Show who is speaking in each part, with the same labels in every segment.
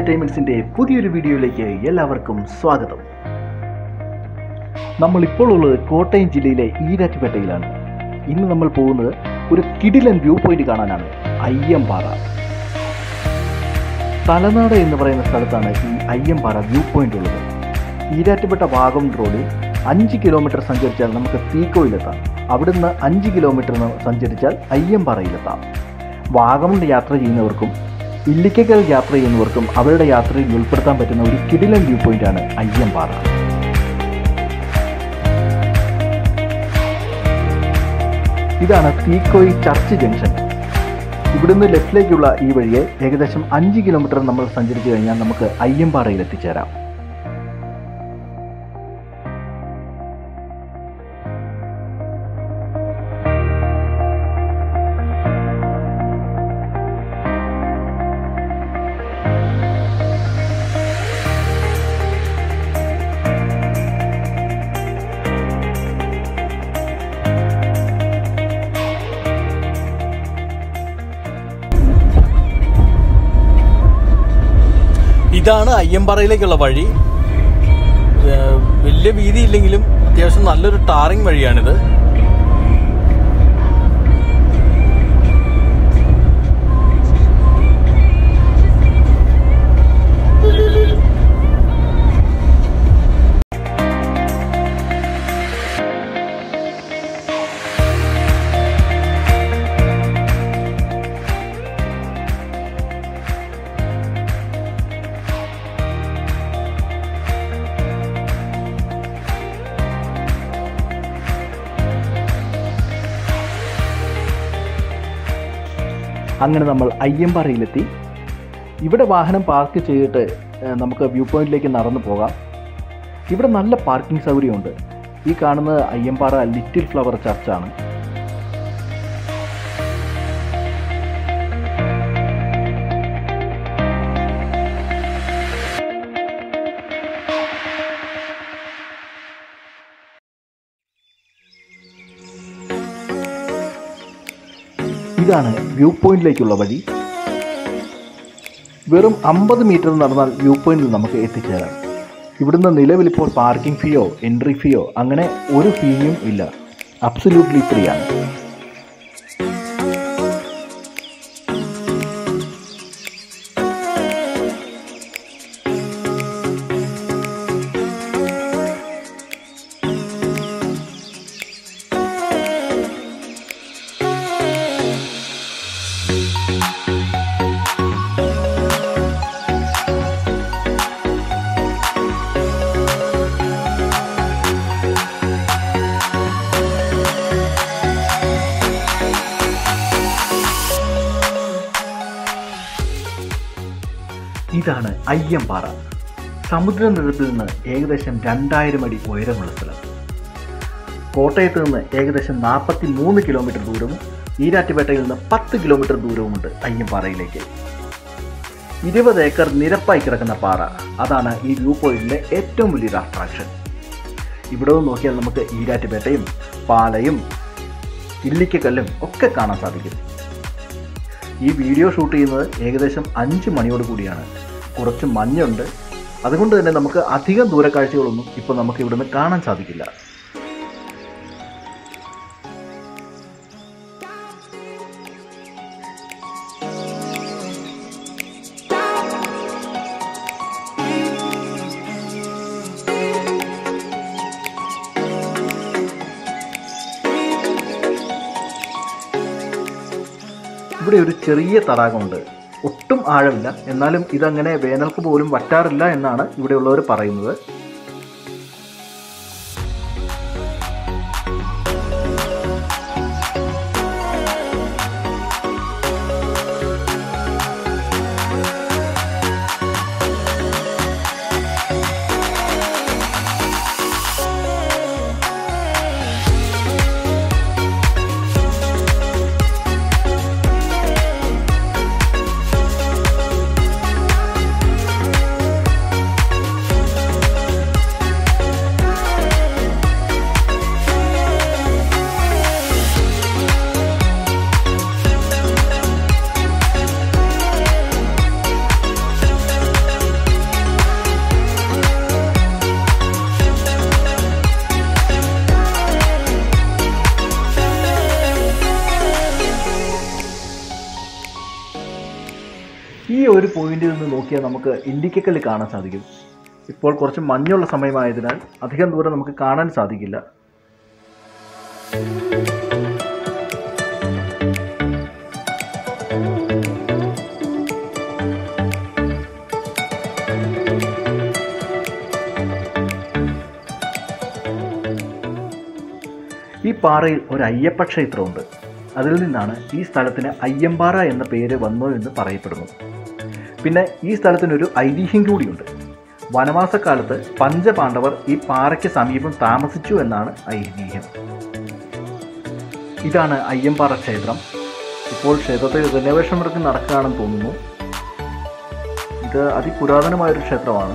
Speaker 1: എൻ്റർടൈൻമെൻറ്റ്സിൻ്റെ പുതിയൊരു വീഡിയോയിലേക്ക് എല്ലാവർക്കും സ്വാഗതം നമ്മൾ ഇപ്പോൾ ഉള്ളത് കോട്ടയം ജില്ലയിലെ ഈരാറ്റുപേട്ടയിലാണ് ഇന്ന് നമ്മൾ പോകുന്നത് ഒരു കിടിലൻ വ്യൂ പോയിന്റ് കാണാനാണ് അയ്യമ്പാറ തലനാട് എന്ന് പറയുന്ന സ്ഥലത്താണ് ഈ അയ്യമ്പാറ വ്യൂ പോയിന്റ് ഉള്ളത് ഈരാറ്റുപേട്ട വാഗമൺ റോഡിൽ അഞ്ച് കിലോമീറ്റർ സഞ്ചരിച്ചാൽ നമുക്ക് തീക്കോയിലെത്താം അവിടുന്ന് അഞ്ച് കിലോമീറ്റർ സഞ്ചരിച്ചാൽ അയ്യമ്പാറയിലെത്താം വാഗമൺ യാത്ര ചെയ്യുന്നവർക്കും ഇല്ലിക്കൽ യാത്ര ചെയ്യുന്നവർക്കും അവരുടെ യാത്രയിൽ ഉൾപ്പെടുത്താൻ പറ്റുന്ന ഒരു കിടിലൻ വ്യൂ പോയിന്റാണ് അയ്യമ്പാറ ഇതാണ് തീക്കോയി ചർച്ച് ജംഗ്ഷൻ ഇവിടുന്ന് ലെഫ്റ്റിലേക്കുള്ള ഈ വഴിയെ ഏകദേശം അഞ്ച് കിലോമീറ്റർ നമ്മൾ സഞ്ചരിച്ചു കഴിഞ്ഞാൽ നമുക്ക് അയ്യമ്പാറയിൽ എത്തിച്ചേരാം
Speaker 2: ഇതാണ് അയ്യമ്പാറയിലേക്കുള്ള വഴി ഏഹ് വലിയ വീതി ഇല്ലെങ്കിലും അത്യാവശ്യം നല്ലൊരു ടാറിങ് വഴിയാണിത്
Speaker 1: അങ്ങനെ നമ്മൾ അയ്യമ്പാറയിലെത്തി ഇവിടെ വാഹനം പാർക്ക് ചെയ്തിട്ട് ഏഹ്, നമുക്ക് വ്യൂ പോയിന്റിലേക്ക് നടന്നു പോകാം ഇവിടെ നല്ല പാർക്കിംഗ് സൗകര്യമുണ്ട് ഈ കാണുന്നത് അയ്യമ്പാറ ലിറ്റിൽ ഫ്ലവർ ചർച്ചാണ് ഇതാണ് വ്യൂ പോയിന്റിലേക്കുള്ള വഴി വെറും അമ്പത് മീറ്റർ നടന്നാൽ വ്യൂ പോയിന്റിൽ നമുക്ക് എത്തിച്ചേരാം ഇവിടുന്ന് നിലവിൽ ഇപ്പോൾ പാർക്കിംഗ് ഫീയോ എൻട്രി ഫീയോ അങ്ങനെ ഒരു ഫീയും ഇല്ല അബ്സല്യൂട്ട്ലി ഫ്രീ ആണ് ഇതാണ് അയ്യമ്പാറ സമുദ്രനിരപ്പിൽ നിന്ന് ഏകദേശം രണ്ടായിരം അടി ഉയരമുള്ള സ്ഥലം കോട്ടയത്ത് നിന്ന് ഏകദേശം നാൽപ്പത്തി മൂന്ന് കിലോമീറ്റർ ദൂരവും ഈരാറ്റുപേട്ടയിൽ നിന്ന് പത്ത് കിലോമീറ്റർ ദൂരവുമുണ്ട് അയ്യമ്പാറയിലേക്ക് ഇരുപത് ഏക്കർ നിരപ്പായി കിടക്കുന്ന പാറ അതാണ് ഈ വ്യൂ പോയിന്റിലെ ഏറ്റവും വലിയൊരു അട്രാക്ഷൻ ഇവിടെ നിന്ന് നോക്കിയാൽ നമുക്ക് ഈരാറ്റുപേട്ടയും പാലയും ഇല്ലിക്കക്കല്ലും ഒക്കെ കാണാൻ സാധിക്കും ഈ വീഡിയോ ഷൂട്ട് ചെയ്യുന്നത് ഏകദേശം അഞ്ച് മണിയോട് കൂടിയാണ് കുറച്ച് മഞ്ഞുണ്ട് അതുകൊണ്ട് തന്നെ നമുക്ക് അധികം ദൂരക്കാഴ്ചകളൊന്നും ഇപ്പോൾ നമുക്ക് ഇവിടുന്ന് കാണാൻ സാധിക്കില്ല ഇവിടെ ഒരു ചെറിയ തടാകമുണ്ട് ഒട്ടും ആഴമില്ല എന്നാലും ഇതങ്ങനെ വേനൽക്ക് പോലും വറ്റാറില്ല എന്നാണ് ഇവിടെയുള്ളവർ പറയുന്നത് പോയിന്റിൽ നിന്ന് നോക്കിയാൽ നമുക്ക് ഇൻഡിക്കക്കല്ല് കാണാൻ സാധിക്കും ഇപ്പോൾ കുറച്ച് മഞ്ഞുള്ള സമയമായതിനാൽ അധികം ദൂരം നമുക്ക് കാണാൻ സാധിക്കില്ല ഈ പാറയിൽ ഒരു അയ്യപ്പ ക്ഷേത്രമുണ്ട് അതിൽ നിന്നാണ് ഈ സ്ഥലത്തിന് അയ്യമ്പാറ എന്ന പേര് വന്നു എന്ന് പറയപ്പെടുന്നു പിന്നെ ഈ സ്ഥലത്തിനൊരു ഐതിഹ്യം കൂടിയുണ്ട് വനവാസക്കാലത്ത് പഞ്ചപാണ്ഡവർ ഈ പാറയ്ക്ക് സമീപം താമസിച്ചു എന്നാണ് ഐതിഹ്യം ഇതാണ് അയ്യമ്പാറ ക്ഷേത്രം ഇപ്പോൾ ക്ഷേത്രത്തിൽ റിനോവേഷൻ വർക്ക് നടക്കുകയാണെന്ന് തോന്നുന്നു ഇത് അതിപുരാതനമായൊരു ക്ഷേത്രമാണ്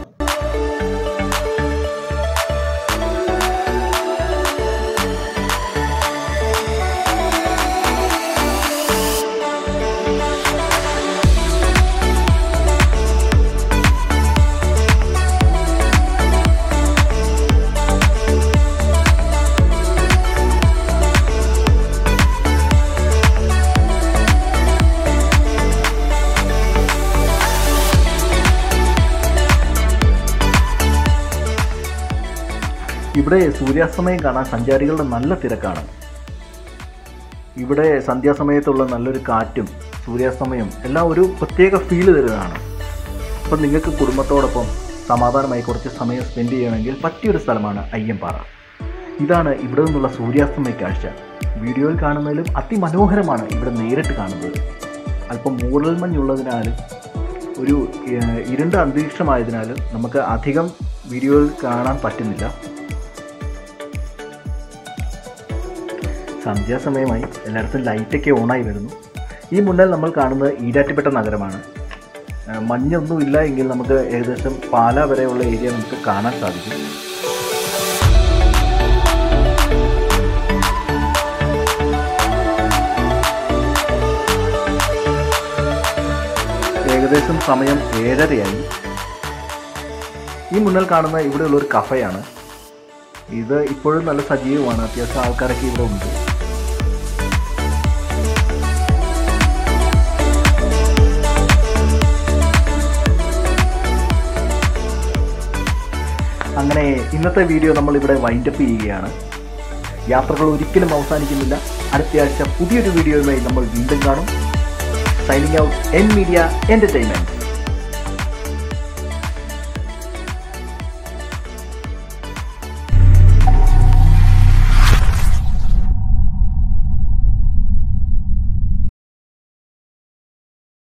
Speaker 1: ഇവിടെ സൂര്യാസ്തമയം കാണാൻ സഞ്ചാരികളുടെ നല്ല തിരക്കാണ് ഇവിടെ സന്ധ്യാസമയത്തുള്ള നല്ലൊരു കാറ്റും സൂര്യാസ്തമയം എല്ലാം ഒരു പ്രത്യേക ഫീല് തരുന്നതാണ് അപ്പം നിങ്ങൾക്ക് കുടുംബത്തോടൊപ്പം സമാധാനമായി കുറച്ച് സമയം സ്പെൻഡ് ചെയ്യണമെങ്കിൽ പറ്റിയൊരു സ്ഥലമാണ് അയ്യമ്പാറ ഇതാണ് ഇവിടെ നിന്നുള്ള സൂര്യാസ്തമയ കാഴ്ച വീഡിയോയിൽ കാണുന്നതിലും അതിമനോഹരമാണ് ഇവിടെ നേരിട്ട് കാണുന്നത് അല്പം മൂടൽ മഞ്ഞുള്ളതിനാലും ഒരു ഏഹ്, ഇരുണ്ട അന്തരീക്ഷമായതിനാലും നമുക്ക് അധികം വീഡിയോയിൽ കാണാൻ പറ്റുന്നില്ല സന്ധ്യാസമയമായി എല്ലായിടത്തും ലൈറ്റൊക്കെ ഓണായി വരുന്നു ഈ മുന്നിൽ നമ്മൾ കാണുന്നത് ഈരാറ്റുപേട്ട നഗരമാണ് ആ, മഞ്ഞൊന്നും ഇല്ല എങ്കിൽ നമുക്ക് ഏകദേശം പാല വരെയുള്ള ഏരിയ നമുക്ക് കാണാൻ സാധിക്കും ഏകദേശം സമയം ഏഴരയായി ഈ മുന്നിൽ കാണുന്ന ഇവിടെയുള്ള ഒരു കഫയാണ് ഇത് ഇപ്പോഴും നല്ല സജീവമാണ് അത്യാവശ്യം ആൾക്കാരൊക്കെ ഇവിടെ ഉണ്ട് അങ്ങനെ ഇന്നത്തെ വീഡിയോ നമ്മൾ ഇവിടെ വൈൻഡപ്പ് ചെയ്യുകയാണ് യാത്രകൾ ഒരിക്കലും അവസാനിക്കുന്നില്ല അടുത്ത ആഴ്ച പുതിയൊരു വീഡിയോയുമായി നമ്മൾ വീണ്ടും കാണും signing out N media entertainment